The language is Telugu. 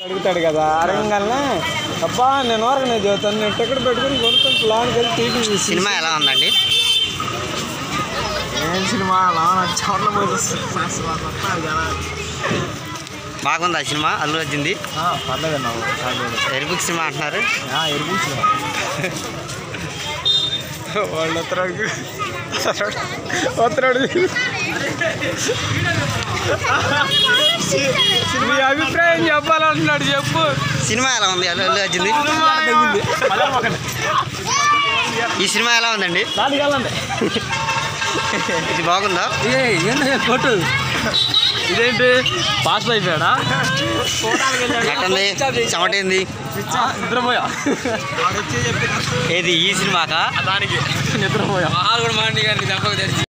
అడుగుతాడు కదా అడగంగానే అబ్బా నేను ఓరకనే చదువుతాను నేను టికెట్ పెట్టుకుని కొనుక్కొని ప్లాన్కి వెళ్ళి టీవీ చూసి సినిమా ఎలా ఉందండి ఏం సినిమా లాన చోట్ల పోయి బాగుందా సినిమా అల్లు అర్జున్ది పర్లేదు నాకు ఎరుపుకి సినిమా అంటున్నారు ఎరుపు వాళ్ళు ఉత్తరాడు ఉత్తరాడు మీ అభిప్రాయం చెప్పాలంటున్నాడు చెప్పు సినిమా ఎలా ఉంది అల్లు అల్లు అర్జున్ది ఈ సినిమా ఎలా ఉందండి ఇది బాగుందా కొట్టు ఇదేంటి పాస్ అయిపోయాడా ఎట్టుంది చెమటేంది నిద్రపోయా ఏది ఈ సినిమాకా దానికి నిద్రపోయా కూడా మాండి గారిని దెబ్బకు తెచ్చి